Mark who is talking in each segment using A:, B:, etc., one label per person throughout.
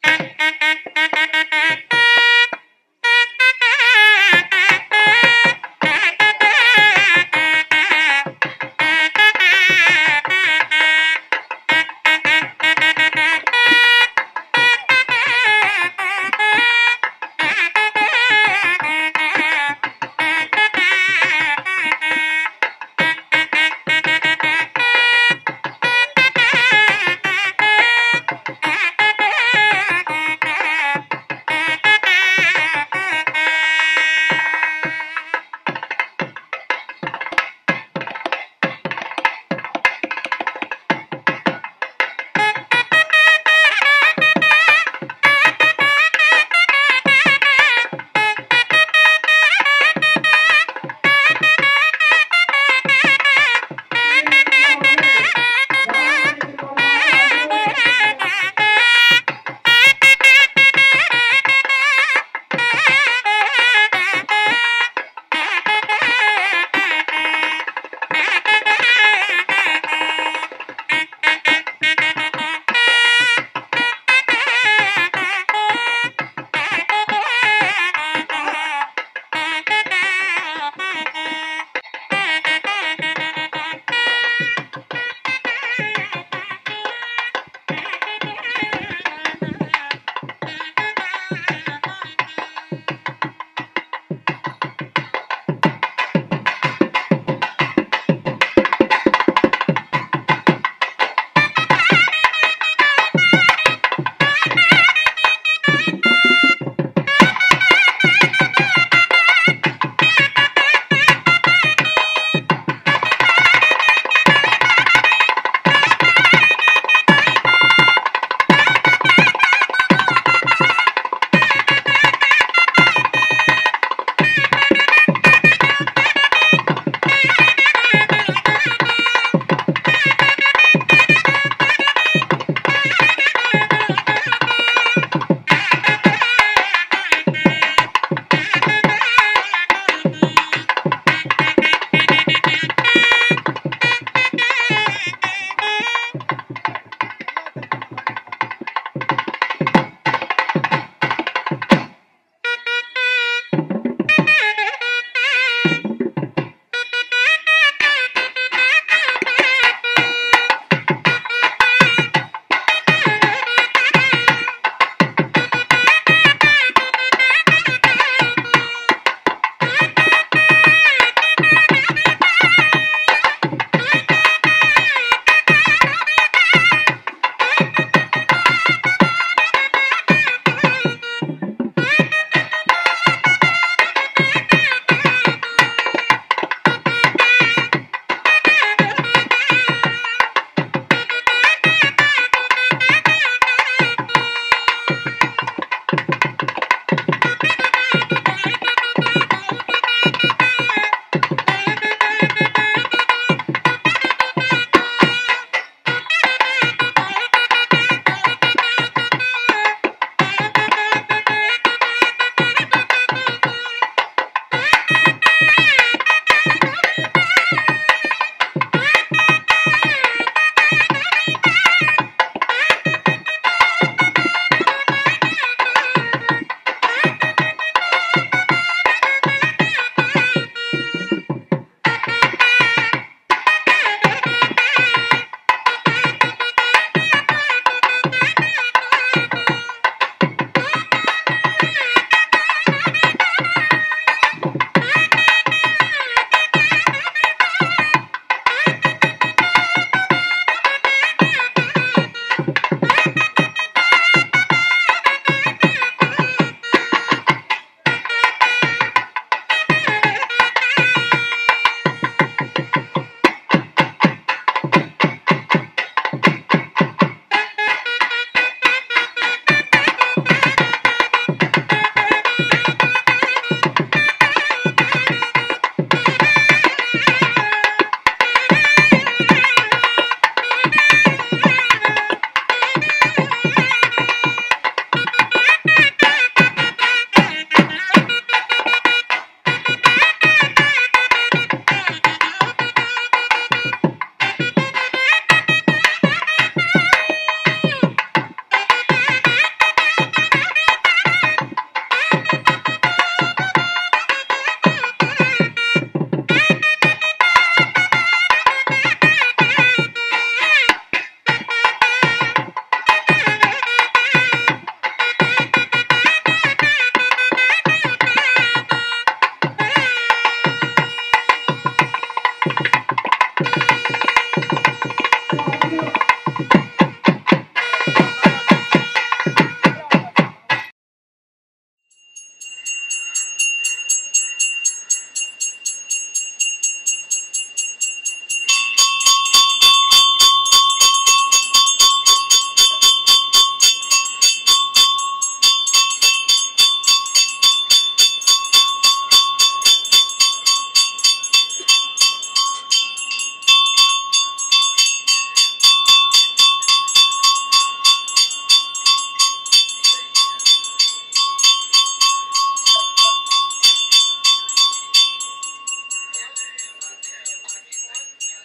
A: Thank you.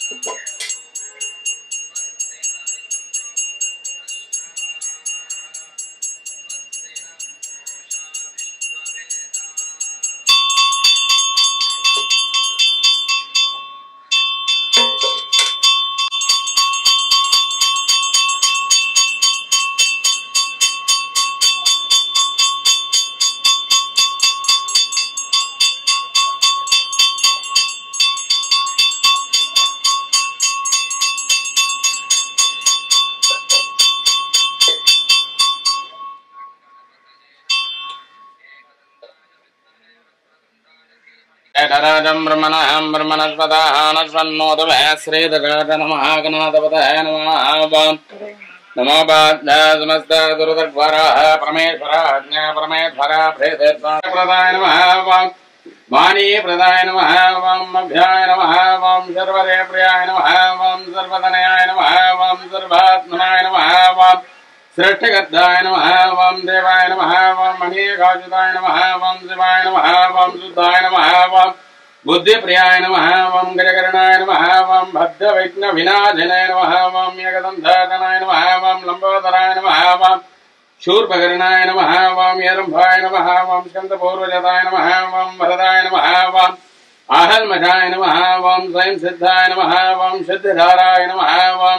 A: ఏటరాజం బ్రహ్మణాం బ్రహ్మణస్పదానస్వన్నోదమే శ్రీదగాట నమః గణాధిపతయ నమః నమో బాధ్య సమస్త దురదగ్వరాः పరమేశ్వరాజ్ఞ పరమేశ్వర ప్రదాయ నమః వాం వాణీ ప్రదాయ నమః వాం అభ్యాయ నమః వాం సర్వదే ప్రియాయ నమః వాం సర్వదనయాయ నమః వాం సర్వాత్మనాయ నమః వాం సృష్టికర్తాయ నమః వాం దేవాయ నమః వాం మణీకాచితాయ నమః వాం శివాయ నమః వాం శుద్ధాయ నమః వాం బుద్ధిప్రియాయ నమః వాం గజకరణాయ నమః వాం భద్రవిఘ్న వినాశనాయ నమః వాం ఏకదంధాతనాయ నమః వాం లంబోదరాయ నమః వాం శూర్పకర్ణాయ నమః వాం ఏరంభాయ నమః వాం స్కందపూర్వజతాయ నమః వాం వరదాయ నమః వాం आहल्मषाय नमः वां स्वयं सिद्धाय नमः वां सिद्धिधाराय नमः वां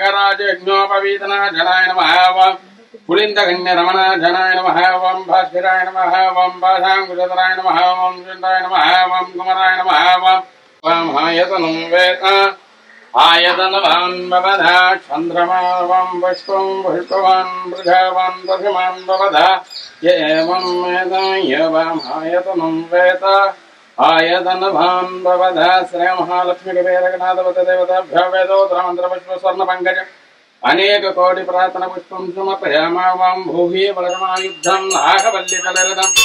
A: नागराजयज्ञोपवीतनाशनाय नमः वां पुलिन्दकन्यरमणाशनाय नमः वां भास्कराय नमः वां भाषाङ्कुशतराय नमः वां चण्डाय नमः वां कुमराय नमः वां वां हायतनं वेद आयतनवान् भवधा चन्द्रमा वां पुष्पं पुष्पवान् वृषावान् दशमान् भवधा य एवं वेद य वां आयतनं वेद आयतनभान् भवधा श्रेमहालक्ष्मीकुबेरगणाधवत देवताभ्यो वेदोत्तरमन्त्रपुष्प स्वर्णपङ्कज अनेककोटिप्रार्थनपुष्पं समर्पयामा वां भूहि वरमायुद्धं नागवल्लितलरदम्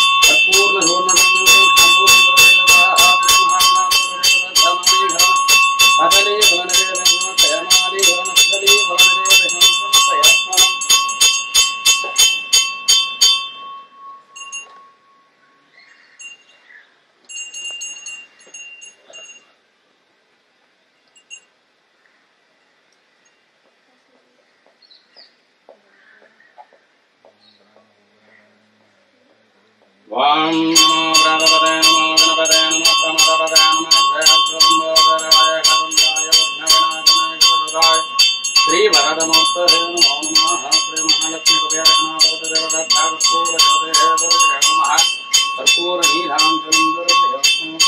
A: वां नमो गणपते नमो गणपते नमो प्रमदपते नमो जयस्वरम्बोदराय हरन्दाय विघ्नविनाशनाय सुरदाय श्रीवरदमोत्तरे नमो नमः श्री महालक्ष्मी कुबेरगणाधिपति देवताभ्यागपूरज्योतिः दुर्जय नमः कर्पूरनीलाञ्जनं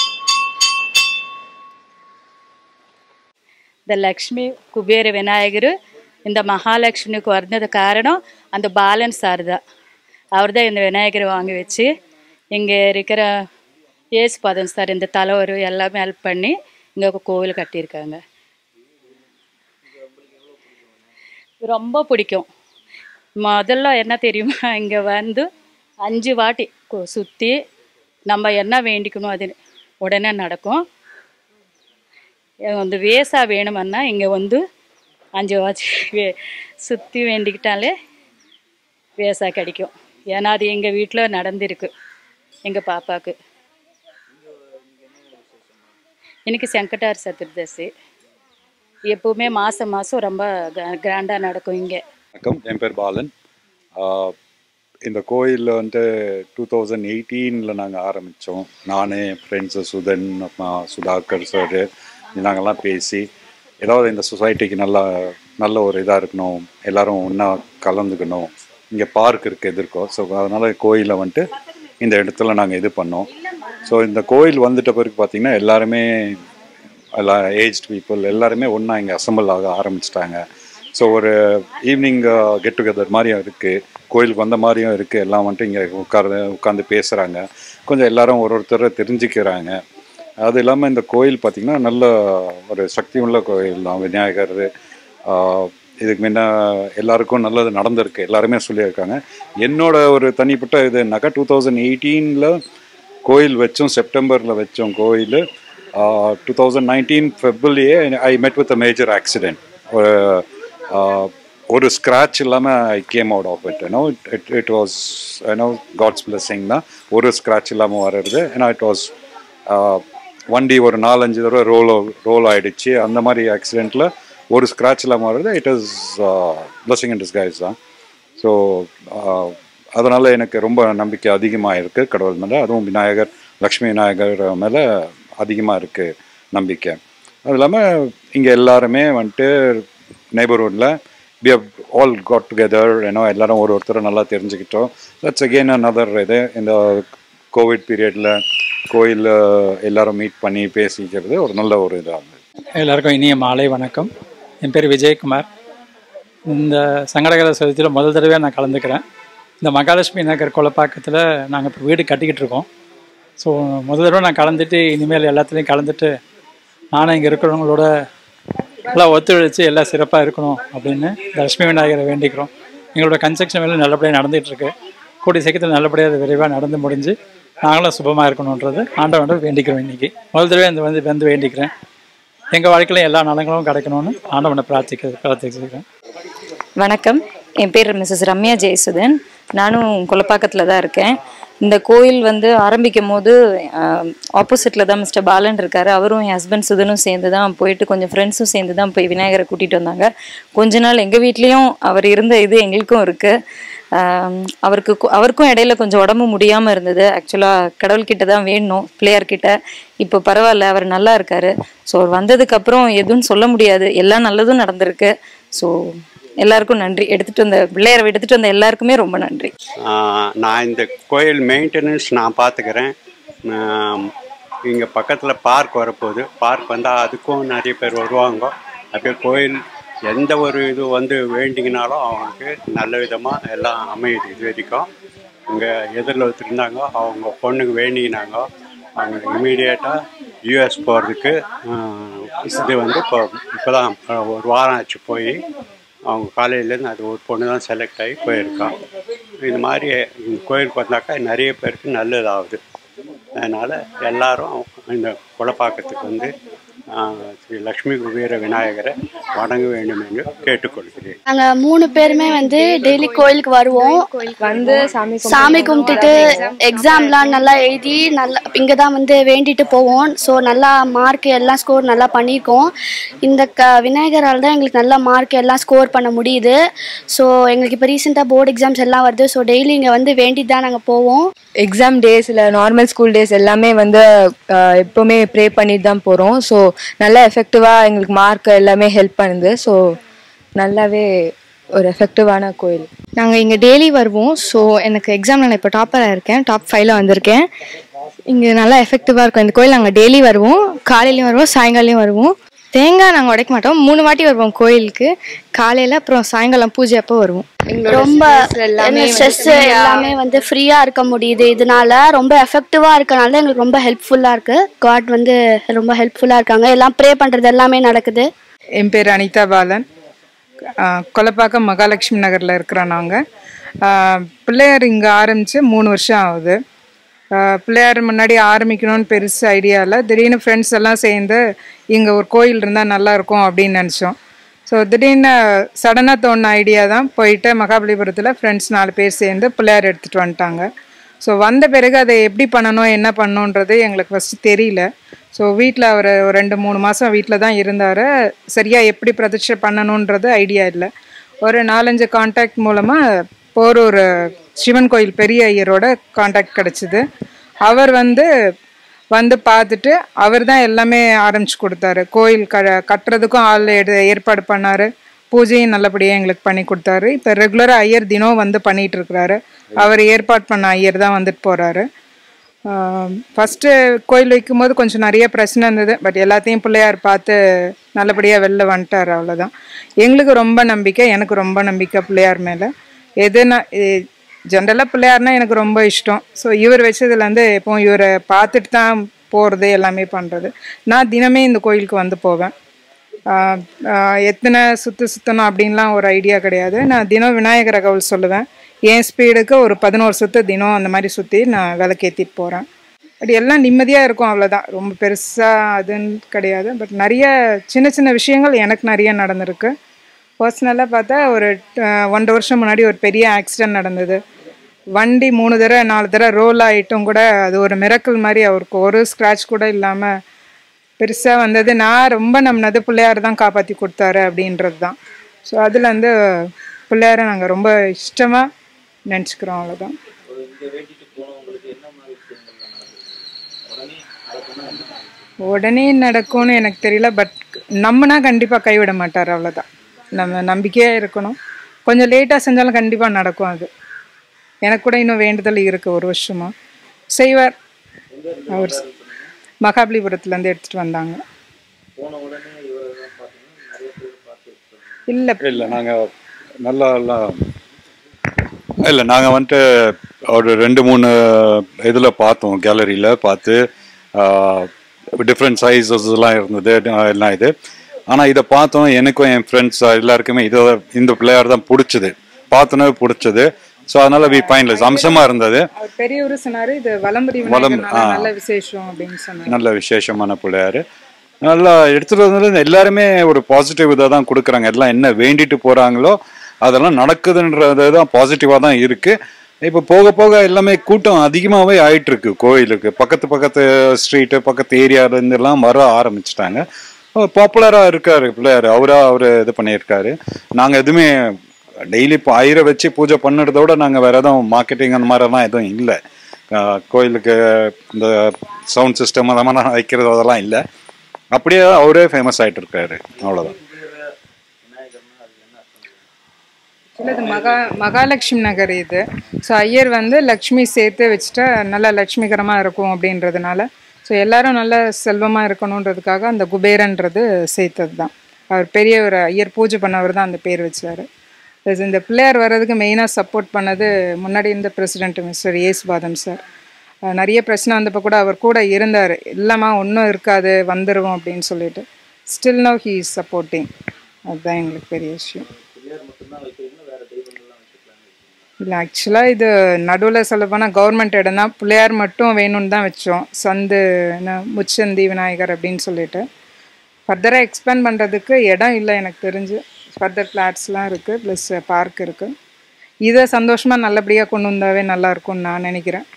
B: இந்த லக்ஷ்மி குபேர விநாயகர் இந்த மகாலட்சுமிக்கு வந்தது காரணம் அந்த பாலன் சார் தான் அவர் தான் இந்த விநாயகரை வாங்கி வச்சு இங்கே இருக்கிற ஏசுபாதம் சார் இந்த தலைவர் எல்லாமே ஹெல்ப் பண்ணி இங்கே ஒரு கோவில் கட்டியிருக்காங்க ரொம்ப பிடிக்கும் முதல்ல என்ன தெரியுமா இங்கே வந்து அஞ்சு வாட்டி கு- சுற்றி நம்ம என்ன வேண்டிக்கணும் அது உடனே நடக்கும் வந்து வேசா வேணுமன்னா இங்கே வந்து அஞ்சு வாட்சி வே சுற்றி வேண்டிக்கிட்டாலே வேசா கிடைக்கும் ஏன்னா அது எங்கள் வீட்டில் நடந்திருக்கு எங்கள் பாப்பாவுக்கு இன்னைக்கு செங்கட்டார் சதுர்தசி எப்பவுமே மாதம் மாதம் ரொம்ப கிராண்டாக நடக்கும் இங்கே
C: வணக்கம் என் பேர் பாலன் ஆஹ் இந்த கோயிலில் வந்துட்டு டூ தௌசண்ட் எயிட்டீனில் நாங்கள் ஆரம்பித்தோம் நான் என் ஃப்ரெண்ட்ஸு சுதன் அப்புறமா சுதாகர் சார் நாங்கள்லாம் பேசி ஏதாவது இந்த சொசைட்டிக்கு நல்லா நல்ல ஒரு இதாக இருக்கணும் எல்லாரும் ஒன்றா கலந்துக்கணும் இங்கே பார்க் இருக்குது எதிர்க்கோ ஸோ அதனால் கோயிலில் வந்துட்டு இந்த இடத்துல நாங்கள் இது பண்ணோம் ஸோ இந்த கோயில் வந்துட்ட பிறகு பார்த்திங்கன்னா எல்லாருமே எல்லா ஏஜ்ட் பீப்புள் எல்லாருமே ஒன்றா இங்கே அசம்பிள் ஆக ஆரம்பிச்சிட்டாங்க ஸோ ஒரு ஈவினிங் கெட் டுகெதர் மாதிரியும் இருக்குது கோயிலுக்கு வந்த மாதிரியும் இருக்குது எல்லாம் வந்துட்டு இங்கே உட்கார்ந்து உட்காந்து பேசுகிறாங்க கொஞ்சம் எல்லாரும் ஒரு ஒருத்தரை தெரிஞ்சுக்கிறாங்க அது இல்லாமல் இந்த கோயில் பார்த்திங்கன்னா நல்ல ஒரு சக்தி உள்ள கோயில் தான் விநாயகர் ஆஹ் இதுக்கு முன்ன எல்லாருக்கும் நல்லது நடந்திருக்கு எல்லாருமே சொல்லியிருக்காங்க என்னோட ஒரு தனிப்பட்ட இதுனாக்கா டூ தௌசண்ட் எயிட்டீனில் கோயில் வச்சோம் செப்டம்பரில் வச்சோம் கோயில் டூ தௌசண்ட் நைன்டீன் ஃபெப்ரவரியே I met with a major accident ஒரு ஆஹ், ஒரு ஸ்க்ராட்ச் இல்லாமல் I came out of it you know it it was you know God's blessing தான் ஒரு ஸ்க்ராட்ச் இல்லாமல் வர்றது ஏன்னா இட் வாஸ் வண்டி ஒரு நாலஞ்சு தடவை ரோல் ரோல் ஆயிடுச்சு அந்த மாதிரி ஆக்சிடெண்ட்டில் ஒரு ஸ்க்ராட்ச் இல்லாமல் வருது it is blessing and disguise தான் ஸோ அதனால் எனக்கு ரொம்ப நம்பிக்கை அதிகமாக இருக்குது கடவுள் மேலே அதுவும் விநாயகர் லக்ஷ்மி விநாயகர் மேலே அதிகமாக இருக்குது நம்பிக்கை அது இல்லாமல் இங்கே எல்லாருமே வந்துட்டு நெய்பர்ஹுட்டில் we have all got together you know எல்லாரும் ஒரு ஒருத்தரை நல்லா தெரிஞ்சுக்கிட்டோம் தட்ஸ் அகெயின் another இது இந்த கோவிட் பீரியடில் கோயிலில் எல்லாரும் மீட் பண்ணி பேசிக்கிறது ஒரு நல்ல ஒரு இதாக இருந்தது
D: எல்லாருக்கும் இனிய மாலை வணக்கம் என் பேர் விஜயகுமார் இந்த சங்கடகர சதுர்த்தியில் முதல் தடவையாக நான் கலந்துக்கிறேன் இந்த மகாலட்சுமி நகர் கொலப்பாக்கத்தில் நாங்கள் இப்போ வீடு கட்டிக்கிட்டு இருக்கோம் ஸோ முதல் தடவை நான் கலந்துட்டு இனிமேல் எல்லாத்துலேயும் கலந்துட்டு நானும் இங்கே இருக்கிறவங்களோட எல்லாம் ஒத்துழைச்சு எல்லாம் சிறப்பாக இருக்கணும் அப்படின்னு இந்த லட்சுமி விநாயகரை வேண்டிக்கிறோம் எங்களோட கன்ஸ்ட்ரக்ஷன் வேலை நல்லபடியாக நடந்துகிட்டு இருக்கு கூடிய சீக்கிரத்தில் நல்லபடியாக அது விரைவாக நடந்து முடிஞ்சு நாங்களும் சுபமாக இருக்கணுன்றது ஆண்டவன்ட வேண்டிக்கிறோம் இன்னைக்கு முதல் தடவை இந்த வந்து வந்து வேண்டிக்கிறேன் எங்கள் வாழ்க்கையில எல்லா நலங்களும் கிடைக்கணும்னு ஆண்டவனை பிரார்த்திக்க பிரார்த்திக்கிறேன்
E: வணக்கம் என் பேர் மிஸ்ஸஸ் ரம்யா ஜெயசுதன் நானும் குலப்பாக்கத்தில் தான் இருக்கேன் இந்த கோயில் வந்து ஆரம்பிக்கும் போது ஆப்போசிட்டில் தான் மிஸ்டர் பாலன் இருக்காரு அவரும் என் ஹஸ்பண்ட் சுதனும் சேர்ந்து தான் போயிட்டு கொஞ்சம் ஃப்ரெண்ட்ஸும் சேர்ந்து தான் போய் விநாயகரை கூட்டிகிட்டு வந்தாங்க கொஞ்ச நாள் எங்கள் வீட்லேயும் அவர் இருந்த இது எங்களுக்கும் இருக்குது அவருக்கு கொ- அவருக்கும் இடையில கொஞ்சம் உடம்பு முடியாமல் இருந்தது ஆக்சுவலாக கடவுள்கிட்ட தான் வேணும் பிள்ளையார் கிட்ட இப்போ பரவாயில்ல அவர் நல்லா இருக்காரு ஸோ அவர் வந்ததுக்கப்புறம் எதுவும் சொல்ல முடியாது எல்லாம் நல்லதும் நடந்திருக்கு ஸோ எல்லாருக்கும் நன்றி எடுத்துட்டு வந்த பிள்ளையாரை எடுத்துட்டு வந்த எல்லாருக்குமே ரொம்ப நன்றி
F: ஆஹ் நான் இந்த கோயில் மெயின்டெனன்ஸ் நான் பார்த்துக்கிறேன் இங்கே பக்கத்தில் பார்க் வரப்போகுது பார்க் வந்தால் அதுக்கும் நிறைய பேர் வருவாங்க அப்படியே கோயில் எந்த ஒரு இது வந்து வேண்டிங்கனாலும் அவங்களுக்கு நல்ல விதமாக எல்லாம் அமையுது இது வரைக்கும் இங்கே எதிரில் இருந்தாங்க அவங்க பொண்ணுக்கு வேண்டிக்கினாங்க அவங்க இமீடியட்டாக யூஎஸ் போகிறதுக்கு இது வந்து இப்போ இப்போ தான் ஒரு வாரம் ஆச்சு போய் அவங்க காலையிலேருந்து அது ஒரு பொண்ணு தான் செலக்ட் ஆகி போயிருக்கான் இது மாதிரி இந்த கோயிலுக்கு வந்தாக்கா நிறைய பேருக்கு நல்லதாகுது அதனால் எல்லாரும் இந்த குலப்பாக்கத்துக்கு வந்து ஆஹ், ஸ்ரீ லக்ஷ்மி குபேர விநாயகரை வணங்க வேண்டும் என்று கேட்டுக்கொள்கிறேன்
G: நாங்க மூணு பேருமே வந்து டெய்லி கோயிலுக்கு வருவோம்
H: வந்து சாமி
G: சாமி கும்பிட்டுட்டு எக்ஸாம்லாம் நல்லா எழுதி நல்லா இங்கே தான் வந்து வேண்டிட்டு போவோம் ஸோ நல்லா மார்க் எல்லாம் ஸ்கோர் நல்லா பண்ணியிருக்கோம் இந்த க விநாயகரால் தான் எங்களுக்கு நல்ல மார்க் எல்லாம் ஸ்கோர் பண்ண முடியுது ஸோ எங்களுக்கு இப்போ ரீசெண்டாக போர்டு எக்ஸாம்ஸ் எல்லாம் வருது ஸோ டெய்லி இங்கே வந்து வேண்டிட்டு தான் நாங்கள் போவோம்
H: எக்ஸாம் டேஸ் இல்லை நார்மல் ஸ்கூல் டேஸ் எல்லாமே வந்து அஹ், எப்பவுமே ப்ரே பண்ணிட்டு தான் போகிறோம் ஸோ நல்லா எஃபெக்டிவாக எங்களுக்கு மார்க் எல்லாமே ஹெல்ப் பண்ணுது ஸோ நல்லாவே ஒரு எஃபெக்டிவான கோயில்
I: நாங்கள் இங்கே டெய்லி வருவோம் ஸோ எனக்கு எக்ஸாமில் நான் இப்போ டாப்பராக இருக்கேன் டாப் ஃபைவ்ல வந்திருக்கேன் இங்கே நல்லா எஃபெக்டிவாக இருக்கும் இந்த கோயில் நாங்கள் டெய்லி வருவோம் காலையிலையும் வருவோம் சாயங்காலையும் வருவோம் தேங்காய் நாங்கள் உடைக்க மாட்டோம் மூணு வாட்டி வருவோம் கோயிலுக்கு காலையில் அப்புறம் சாயங்காலம் பூஜை அப்போ வருவோம்
G: ரொம்ப ஸ்ட்ரெஸ் எல்லாமே வந்து ஃப்ரீயாக இருக்க முடியுது இதனால ரொம்ப எஃபெக்டிவாக இருக்கனால எங்களுக்கு ரொம்ப ஹெல்ப்ஃபுல்லாக இருக்குது காட் வந்து ரொம்ப ஹெல்ப்ஃபுல்லாக இருக்காங்க எல்லாம் ப்ரே பண்ணுறது எல்லாமே நடக்குது
J: என் பேர் அனிதா பாலன் ஆஹ் கொலப்பாக்கம் மகாலட்சுமி நகரில் இருக்கிறோம் நாங்கள் பிள்ளையார் இங்கே ஆரம்பித்து மூணு வருஷம் ஆகுது ஆஹ் பிள்ளையார் முன்னாடி ஆரம்பிக்கணும்னு பெருசு ஐடியா இல்லை திடீர்னு ஃப்ரெண்ட்ஸ் எல்லாம் சேர்ந்து இங்கே ஒரு கோயில் இருந்தால் நல்லா இருக்கும் அப்படின்னு நினச்சோம் ஸோ திடீர்னு சடனாக தோணுன ஐடியா தான் போயிட்டு மகாபலிபுரத்தில் ஃப்ரெண்ட்ஸ் நாலு பேர் சேர்ந்து பிள்ளையார் எடுத்துகிட்டு வந்துட்டாங்க ஸோ வந்த பிறகு அதை எப்படி பண்ணணும் என்ன பண்ணணுன்றது எங்களுக்கு ஃபஸ்ட்டு தெரியல ஸோ வீட்டில் அவர் ஒரு ரெண்டு மூணு மாதம் வீட்டில் தான் இருந்தார் சரியாக எப்படி பிரதிஷ்டை பண்ணணுன்றது ஐடியா இல்லை ஒரு நாலஞ்சு காண்டாக்ட் மூலமாக போரூர் சிவன் கோயில் பெரிய ஐயரோட காண்டாக்ட் கிடச்சிது அவர் வந்து வந்து பார்த்துட்டு அவர் தான் எல்லாமே ஆரம்பிச்சு கொடுத்தாரு கோயில் க கட்டுறதுக்கும் ஆள் எடு ஏற்பாடு பண்ணார் பூஜையும் நல்லபடியாக எங்களுக்கு பண்ணி கொடுத்தாரு இப்போ ரெகுலராக ஐயர் தினம் வந்து பண்ணிட்டு இருக்கிறாரு அவர் ஏற்பாடு பண்ண ஐயர் தான் வந்துட்டு போகிறாரு ஃபஸ்ட்டு கோயில் வைக்கும்போது கொஞ்சம் நிறைய பிரச்சனை இருந்தது பட் எல்லாத்தையும் பிள்ளையார் பார்த்து நல்லபடியாக வெளில வந்துட்டார் அவ்வளோதான் எங்களுக்கு ரொம்ப நம்பிக்கை எனக்கு ரொம்ப நம்பிக்கை பிள்ளையார் மேலே எதுனா ஜென்ரலாக பிள்ளையார்னா எனக்கு ரொம்ப இஷ்டம் ஸோ இவர் வச்சதுலேருந்து எப்பவும் இவரை பார்த்துட்டு தான் போகிறது எல்லாமே பண்ணுறது நான் தினமே இந்த கோயிலுக்கு வந்து போவேன் ஆஹ் ஆஹ் எத்தனை சுற்று சுற்றணும் அப்படின்லாம் ஒரு ஐடியா கிடையாது நான் தினம் விநாயகரை கவுல் சொல்லுவேன் என் ஸ்பீடுக்கு ஒரு பதினோரு சுற்று தினம் அந்த மாதிரி சுற்றி நான் விளக்கேற்றிட்டு போகிறேன் பட் எல்லாம் நிம்மதியாக இருக்கும் அவ்வளோதான் ரொம்ப பெருசாக அதுன்னு கிடையாது பட் நிறைய சின்ன சின்ன விஷயங்கள் எனக்கு நிறைய நடந்திருக்கு பர்சனலாக பார்த்தா ஒரு அஹ், ஒன்றரை வருஷம் முன்னாடி ஒரு பெரிய ஆக்சிடென்ட் நடந்தது வண்டி மூணு தடவை நாலு தடவை ரோல் ஆகிட்டும் கூட அது ஒரு மிரக்கல் மாதிரி அவருக்கு ஒரு ஸ்க்ராட்ச் கூட இல்லாமல் பெருசாக வந்தது நான் ரொம்ப நம்பினது பிள்ளையார் தான் காப்பாற்றி கொடுத்தாரு அப்படின்றது தான் ஸோ அதில் வந்து பிள்ளையாரை நாங்கள் ரொம்ப இஷ்டமாக நினச்சிக்கிறோம் அவ்வளோதான் உடனே நடக்கும்னு எனக்கு தெரியல பட் நம்மனா கண்டிப்பாக கைவிட மாட்டார் அவ்வளோதான் நம்ம நம்பிக்கையாக இருக்கணும் கொஞ்சம் லேட்டாக செஞ்சாலும் கண்டிப்பாக நடக்கும் அது எனக்கு கூட இன்னும் வேண்டுதல் இருக்குது ஒரு வருஷமா செய்வார் அவர் மகாபலிபுரத்துலேருந்து எடுத்துகிட்டு வந்தாங்க இல்லை
C: இல்லை நாங்கள் நல்லா எல்லாம் இல்லை நாங்கள் வந்துட்டு ஒரு ரெண்டு மூணு இதில் பார்த்தோம் கேலரியில் பார்த்து டிஃப்ரெண்ட் சைஸஸ்லாம் இருந்தது அஹ் எல்லாம் இது ஆனால் இதை பார்த்தோம் எனக்கும் என் ஃப்ரெண்ட்ஸ் எல்லாருக்குமே இதை இந்த பிள்ளையார் தான் பிடிச்சது பார்த்தோன்னே பிடிச்சது ஸோ அதனால வி ஃபைனலைஸ் அம்சமாக இருந்தது
J: அவர் பெரியவர் சொன்னாரு இது வலம்புரி
C: வலம்-
J: விநாயகர்னால
C: ஆ.
J: நல்ல விசேஷம் அப்படின்னு சொன்னாரு
C: நல்ல விசேஷமான பிள்ளையார் நல்லா எடுத்துகிட்டு வந்தது எல்லாருமே ஒரு பாசிட்டிவ் இதை தான் கொடுக்குறாங்க எல்லாம் என்ன வேண்டிட்டு போகிறாங்களோ அதெல்லாம் நடக்குதுன்றது தான் பாசிட்டிவாக தான் இருக்குது இப்போ போக போக எல்லாமே கூட்டம் அதிகமாகவே ஆயிட்டு இருக்கு கோயிலுக்கு பக்கத்து பக்கத்து ஸ்ட்ரீட்டு பக்கத்து ஏரியாலேருந்து எல்லாம் வர ஆரம்பிச்சிட்டாங்க பாப்புலராக இருக்காரு பிள்ளையார் அவராக அவர் இது பண்ணியிருக்காரு நாங்கள் எதுவுமே டெய்லி இப்போ ஐயரை வச்சு பூஜை பண்ணுறதோட நாங்கள் வேற எதுவும் மார்க்கெட்டிங் அந்த மாதிரிலாம் எதுவும் இல்லை கோயிலுக்கு இந்த சவுண்ட் சிஸ்டம் அதெல்லாம் வைக்கிறது அதெல்லாம் இல்லை அப்படியே அவரே ஃபேமஸ் ஆயிட்டு இருக்காரு அவ்வளோதான்
J: ஆக்சுவலி இது மகா மகாலட்சுமி நகர் இது ஸோ ஐயர் வந்து லக்ஷ்மி சேர்த்து வச்சுட்டா நல்லா லட்சுமிகரமாக இருக்கும் அப்படின்றதுனால ஸோ எல்லாரும் நல்ல செல்வமாக இருக்கணுன்றதுக்காக அந்த குபேரன்றது சேர்த்தது தான் அவர் பெரிய ஒரு ஐயர் பூஜை பண்ணவர் தான் அந்த பேர் வச்சார் இந்த பிள்ளையார் வர்றதுக்கு மெயினாக சப்போர்ட் பண்ணது முன்னாடி இருந்த பிரசிடென்ட் மிஸ்டர் ஏசுபாதம் சார் அஹ் நிறைய பிரச்சனை வந்தப்போ கூட அவர் கூட இருந்தார் இல்லைம்மா ஒன்றும் இருக்காது வந்துடுவோம் அப்படின்னு சொல்லிட்டு still no he is supporting அதுதான் எங்களுக்கு பெரிய விஷயம் இல்லை ஆக்சுவலாக இது நடுவில் சொல்ல போனால் கவர்மெண்ட் இடம் தான் பிள்ளையார் மட்டும் வேணும்னு தான் வச்சோம் சந்து என்ன முச்சந்தி விநாயகர் அப்படின்னு சொல்லிட்டு ஃபர்தராக எக்ஸ்பேண்ட் பண்ணுறதுக்கு இடம் இல்லை எனக்கு தெரிஞ்சு ஃபர்தர் ஃப்ளாட்ஸ்லாம் இருக்குது ப்ளஸ் பார்க் இருக்குது இதை சந்தோஷமாக நல்லபடியாக கொண்டு வந்தாவே நல்லா இருக்கும்னு நான் நினைக்கிறேன்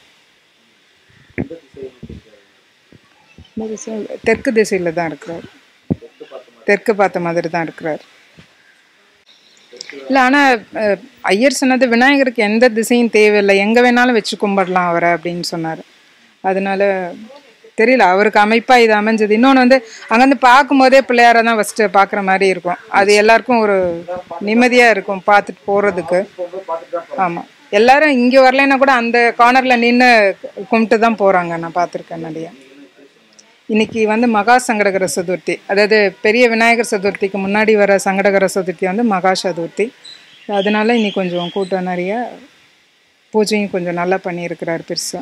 J: இந்த திசை- தெற்கு திசையில் தான் இருக்கிறார் தெற்கு பார்த்த மாதிரி தான் இருக்கிறார் இல்லை ஆனால் ஐயர் சொன்னது விநாயகருக்கு எந்த திசையும் தேவையில்லை எங்கே வேணாலும் வச்சு கும்பிடலாம் அவரை அப்படின்னு சொன்னார் அதனால தெரியல அவருக்கு அமைப்பாக இது அமைஞ்சது இன்னொன்று வந்து அங்கேருந்து பார்க்கும்போதே பிள்ளையாரை தான் ஃபஸ்ட்டு பார்க்குற மாதிரி இருக்கும் அது எல்லாருக்கும் ஒரு நிம்மதியாக இருக்கும் பார்த்துட்டு போகிறதுக்கு ஆமாம் எல்லாரும் இங்கே வரலைன்னா கூட அந்த கார்னரில் நின்று கும்பிட்டு தான் போகிறாங்க நான் பார்த்துருக்கேன் நிறையா இன்னைக்கு வந்து மகா சங்கடகர சதுர்த்தி அதாவது பெரிய விநாயகர் சதுர்த்திக்கு முன்னாடி வர சங்கடகர சதுர்த்தி வந்து மகா சதுர்த்தி அதனால இன்னைக்கு கொஞ்சம் கூட்டம் நிறைய பூஜையும் கொஞ்சம் நல்லா பண்ணியிருக்கிறார் பெருசாக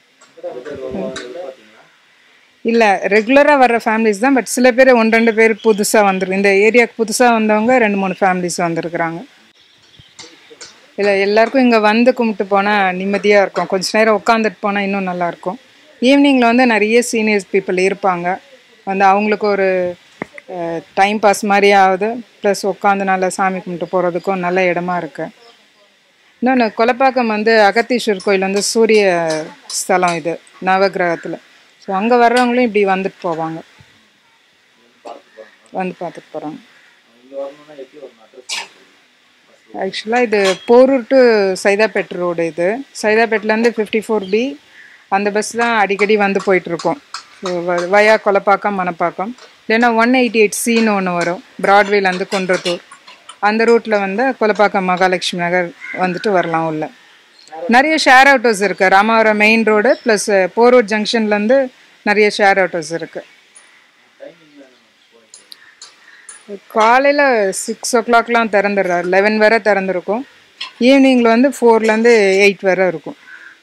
J: இல்லை ரெகுலராக வர்ற ஃபேமிலிஸ் தான் பட் சில பேர் ஒன்று ரெண்டு பேர் புதுசாக வந்துருக்கு இந்த ஏரியாவுக்கு புதுசாக வந்தவங்க ரெண்டு மூணு ஃபேமிலிஸ் வந்திருக்கிறாங்க இல்லை எல்லாருக்கும் இங்கே வந்து கும்பிட்டு போனால் நிம்மதியாக இருக்கும் கொஞ்ச நேரம் உட்காந்துட்டு போனால் இன்னும் நல்லாயிருக்கும் ஈவினிங்கில் வந்து நிறைய சீனியர்ஸ் பீப்புள் இருப்பாங்க வந்து அவங்களுக்கு ஒரு டைம் பாஸ் மாதிரி ஆகுது ப்ளஸ் உட்காந்து நல்லா சாமி கும்பிட்டு போகிறதுக்கும் நல்ல இடமா இருக்குது இன்னொன்று கொலப்பாக்கம் வந்து அகத்தீஸ்வர் கோயில் வந்து சூரிய ஸ்தலம் இது நவகிரகத்தில் ஸோ அங்கே வர்றவங்களும் இப்படி வந்துட்டு போவாங்க வந்து பார்த்துட்டு போகிறாங்க ஆக்சுவலாக இது போரூர் டு சைதாப்பேட் ரோடு இது சைதாப்பேட்லேருந்து ஃபிஃப்டி ஃபோர் பி அந்த பஸ் தான் அடிக்கடி வந்து போயிட்டுருக்கோம் ஸோ வயா கொலப்பாக்கம் மணப்பாக்கம் இல்லைன்னா ஒன் எயிட்டி எயிட் சின்னு ஒன்று வரும் ப்ராட்வேலேருந்து குன்றத்தூர் அந்த ரூட்டில் வந்து கொலப்பாக்கம் மகாலட்சுமி நகர் வந்துட்டு வரலாம் உள்ள நிறைய ஷேர் ஆட்டோஸ் இருக்குது Ramavaram main road plus Porur ஜங்ஷன்லேருந்து நிறைய ஷேர் ஆட்டோஸ் இருக்குது காலையில் சிக்ஸ் ஓ கிளாக்லாம் திறந்துடுறாரு லெவன் வரை திறந்துருக்கும் ஈவினிங்கில் வந்து ஃபோர்லேருந்து எயிட் வரை இருக்கும்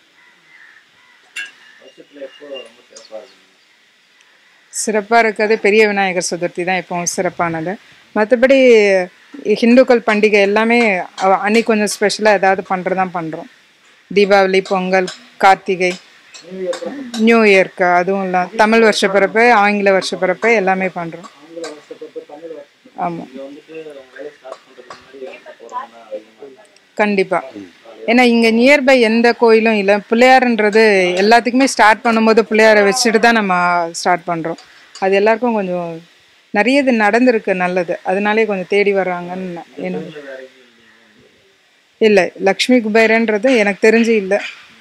J: சிறப்பாக இருக்கிறது பெரிய விநாயகர் சதுர்த்தி தான் எப்பவும் சிறப்பானது மற்றபடி ஹிந்துக்கள் பண்டிகை எல்லாமே அ- அன்னைக்கு கொஞ்சம் ஸ்பெஷலாக ஏதாவது பண்ணுறது தான் பண்ணுறோம் தீபாவளி பொங்கல் கார்த்திகை நியூ இயர்க்கு அதுவும் இல்லை தமிழ் வருஷ பிறப்பு ஆங்கில வருஷ பிறப்பு எல்லாமே பண்ணுறோம் ஆமாம் கண்டிப்பாக ஏன்னா இங்கே நியர்பை எந்த கோயிலும் இல்லை பிள்ளையாருன்றது எல்லாத்துக்குமே ஸ்டார்ட் பண்ணும்போது பிள்ளையாரை வச்சுட்டு தான் நம்ம ஸ்டார்ட் பண்ணுறோம் அது எல்லாருக்கும் கொஞ்சம் நிறைய இது நடந்திருக்கு நல்லது அதனாலே கொஞ்சம் தேடி வர்றாங்கன்னு நான் என்ன இல்லை லக்ஷ்மி குபேரன்றது எனக்கு தெரிஞ்சு இல்லை